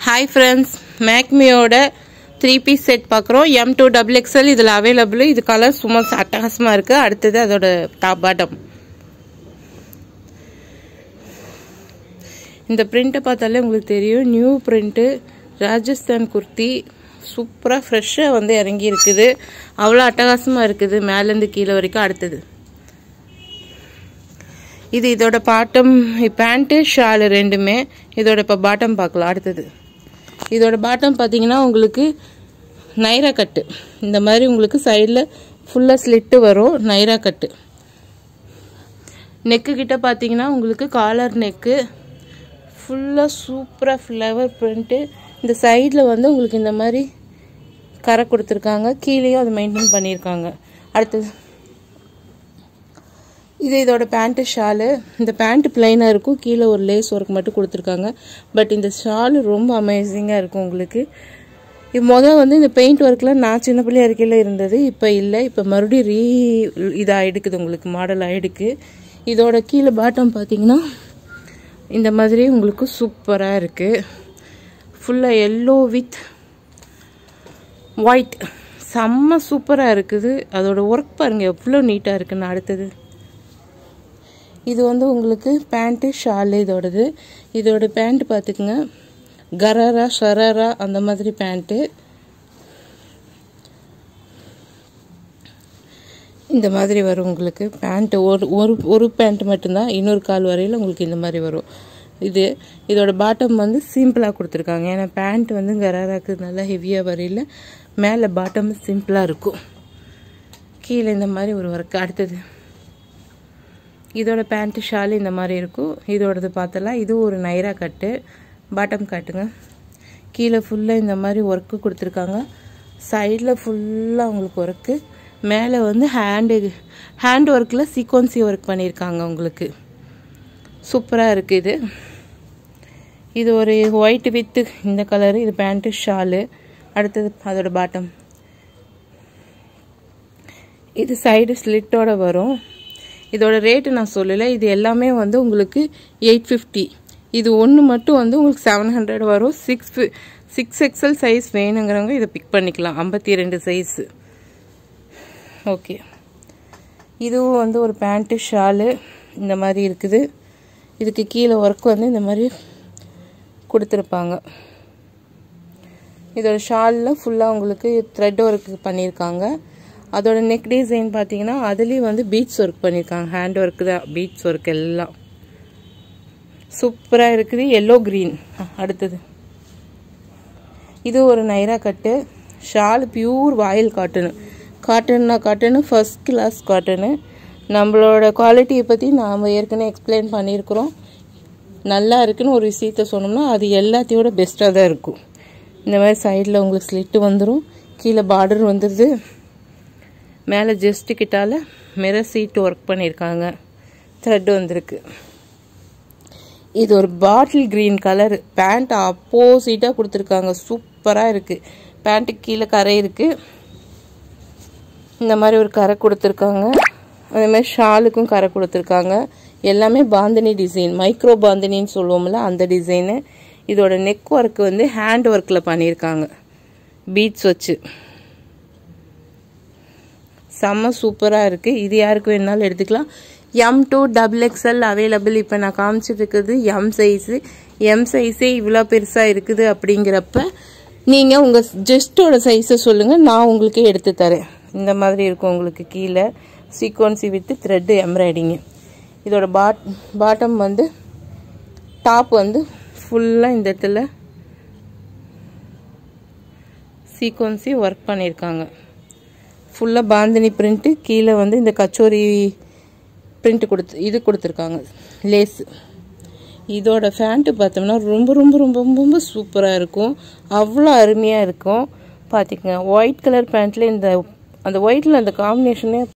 hi friends மேக்மியோட three piece set பார்க்குறோம் M to double XL இதில் அவைலபிள் இது கலர் சும்மா அட்டகாசமாக இருக்குது அடுத்தது அதோட டாப் பாட்டம் இந்த பிரிண்ட்டை பார்த்தாலே உங்களுக்கு தெரியும் நியூ பிரிண்ட்டு ராஜஸ்தான் குர்த்தி சூப்பராக ஃப்ரெஷ்ஷாக வந்து இறங்கி இருக்குது அவ்வளோ அட்டகாசமாக இருக்குது மேலேருந்து கீழே வரைக்கும் அடுத்தது இது இதோட பாட்டம் பேண்ட்டு ஷாலு ரெண்டுமே இதோட இப்போ பாட்டம் பார்க்கலாம் அடுத்தது இதோட பாட்டம் பார்த்தீங்கன்னா உங்களுக்கு நைரா கட்டு இந்த மாதிரி உங்களுக்கு சைடில் ஃபுல்லாக ஸ்லிட்டு வரும் நைரா கட்டு நெக்கு கிட்ட பார்த்தீங்கன்னா உங்களுக்கு காலர் நெக்கு ஃபுல்லாக சூப்பராக ஃப்ளவர் பிரிண்ட்டு இந்த சைடில் வந்து உங்களுக்கு இந்த மாதிரி கரை கொடுத்துருக்காங்க கீழேயும் அதை மெயின்டைன் பண்ணியிருக்காங்க அடுத்தது இது இதோட பேண்ட்டு ஷாலு இந்த பேண்ட் பிளைனாக இருக்கும் கீழே ஒரு லேஸ் ஒர்க் மட்டும் கொடுத்துருக்காங்க பட் இந்த ஷாலு ரொம்ப அமேசிங்காக இருக்கும் உங்களுக்கு இது முதல் வந்து இந்த பெயிண்ட் ஒர்க்கில் நான் சின்ன பிள்ளையா இருக்கையில் இருந்தது இப்போ இல்லை இப்போ மறுபடியும் ரீ இதாக எடுக்குது உங்களுக்கு மாடல் ஆகிடுக்கு இதோட கீழே பாட்டம் பார்த்தீங்கன்னா இந்த மாதிரி உங்களுக்கு சூப்பராக இருக்குது ஃபுல்லாக எல்லோ வித் ஒயிட் செம்ம சூப்பராக இருக்குது அதோட ஒர்க் பாருங்கள் எவ்வளோ நீட்டாக இருக்குன்னு அடுத்தது இது வந்து உங்களுக்கு பேண்ட்டு ஷாலு இதோடது இதோட பேண்ட் பார்த்துக்குங்க கரரா ஷரரா அந்த மாதிரி பேண்ட்டு இந்த மாதிரி வரும் உங்களுக்கு பேண்ட்டு ஒரு ஒரு ஒரு பேண்ட் மட்டும்தான் இன்னொரு கால் வரையில் உங்களுக்கு இந்த மாதிரி வரும் இது இதோட பாட்டம் வந்து சிம்பிளாக கொடுத்துருக்காங்க ஏன்னா பேண்ட் வந்து கராராக்கு நல்லா ஹெவியாக வரையில் மேலே பாட்டம் சிம்பிளாக இருக்கும் கீழே இந்த மாதிரி ஒரு ஒர்க் அடுத்தது இதோட பேண்ட்டு ஷால் இந்த மாதிரி இருக்கும் இதோடது பார்த்தலாம் இது ஒரு நைரா கட்டு பாட்டம் காட்டுங்க கீழே ஃபுல்லாக இந்த மாதிரி ஒர்க்கு கொடுத்துருக்காங்க சைடில் ஃபுல்லாக உங்களுக்கு ஒர்க்கு மேலே வந்து ஹேண்டு ஹேண்ட் ஒர்க்கில் சீக்வன்சி ஒர்க் பண்ணியிருக்காங்க உங்களுக்கு சூப்பராக இருக்குது இது இது ஒரு ஒயிட் வித்து இந்த கலரு இது பேண்ட்டு ஷாலு அடுத்தது அதோட பாட்டம் இது சைடு ஸ்லிட்டோட வரும் இதோட ரேட்டு நான் சொல்லலை இது எல்லாமே வந்து உங்களுக்கு எயிட் ஃபிஃப்டி இது ஒன்று மட்டும் வந்து உங்களுக்கு செவன் ஹண்ட்ரட் வரும் சிக்ஸ் சிக்ஸ் எக்ஸல் சைஸ் வேணுங்கிறவங்க இதை பிக் பண்ணிக்கலாம் ஐம்பத்தி ரெண்டு சைஸு ஓகே இதுவும் வந்து ஒரு பேண்ட்டு ஷாலு இந்த மாதிரி இருக்குது இதுக்கு கீழே ஒர்க் வந்து இந்த மாதிரி கொடுத்துருப்பாங்க இதோட ஷாலில் ஃபுல்லாக உங்களுக்கு த்ரெட் ஒர்க் பண்ணியிருக்காங்க அதோட நெக் டிசைன் பார்த்தீங்கன்னா அதுலேயும் வந்து பீட்ஸ் ஒர்க் பண்ணியிருக்காங்க ஹேண்ட் ஒர்க் தான் பீட்ஸ் ஒர்க் எல்லாம் சூப்பராக இருக்குது எல்லோ க்ரீன் அடுத்தது இது ஒரு Naira cut shawl pure voile cotton காட்டன்னா காட்டனு ஃபஸ்ட் கிளாஸ் காட்டனு நம்மளோட குவாலிட்டியை பற்றி நாம் ஏற்கனவே எக்ஸ்பிளைன் பண்ணியிருக்கிறோம் நல்லா இருக்குன்னு ஒரு விஷயத்த சொன்னோம்னா அது எல்லாத்தையோட பெஸ்ட்டாக தான் இருக்கும் இந்த மாதிரி சைடில் உங்களுக்கு ஸ்லிட்டு வந்துடும் கீழே பார்டர் வந்துடுது மேலே ஜஸ்ட்டு கிட்டால மிரர் சீட் ஒர்க் பண்ணியிருக்காங்க த்ரெட் வந்திருக்கு இது ஒரு பாட்டில் க்ரீன் கலர் பேண்ட் அப்போசிட்டாக கொடுத்துருக்காங்க சூப்பராக இருக்குது பேண்ட்டுக்கு கீழே கரை இருக்குது இந்த மாதிரி ஒரு கரை கொடுத்துருக்காங்க அதே மாதிரி ஷாலுக்கும் கரை கொடுத்துருக்காங்க எல்லாமே பாந்தினி டிசைன் மைக்ரோ பாந்தினின்னு சொல்லுவோம்ல அந்த டிசைனு இதோட நெக் ஒர்க் வந்து ஹேண்ட் ஒர்க்கில் பண்ணியிருக்காங்க பீட்ஸ் வச்சு செம்ம சூப்பராக இருக்குது இது யாருக்கு வேணாலும் எடுத்துக்கலாம் M to double XL available இப்போ நான் காமிச்சிட்டு இருக்கிறது எம் சைஸு எம் சைஸே இவ்வளோ பெருசாக இருக்குது அப்படிங்கிறப்ப நீங்கள் உங்கள் ஜெஸ்ட்டோட சைஸை சொல்லுங்கள் நான் உங்களுக்கு எடுத்து தரேன் இந்த மாதிரி இருக்கும் உங்களுக்கு கீழே சீக்வன்சி வித்து த்ரெட்டு எம்ப்ராய்டிங்கு இதோட பாட் பாட்டம் வந்து டாப் வந்து ஃபுல்லாக இந்த இடத்துல சீக்வன்சி ஒர்க் பண்ணியிருக்காங்க ஃபுல்லாக பாந்தினி பிரிண்ட்டு கீழே வந்து இந்த கச்சோரி பிரிண்ட் கொடுத்து இது கொடுத்துருக்காங்க லேஸு இதோட ஃபேண்ட்டு பார்த்தோம்னா ரொம்ப ரொம்ப ரொம்ப ரொம்ப சூப்பராக இருக்கும் அவ்வளோ அருமையாக இருக்கும் பார்த்திக்கங்க ஒயிட் கலர் பேண்ட்டில் இந்த அந்த ஒயிட்டில் அந்த காம்பினேஷனே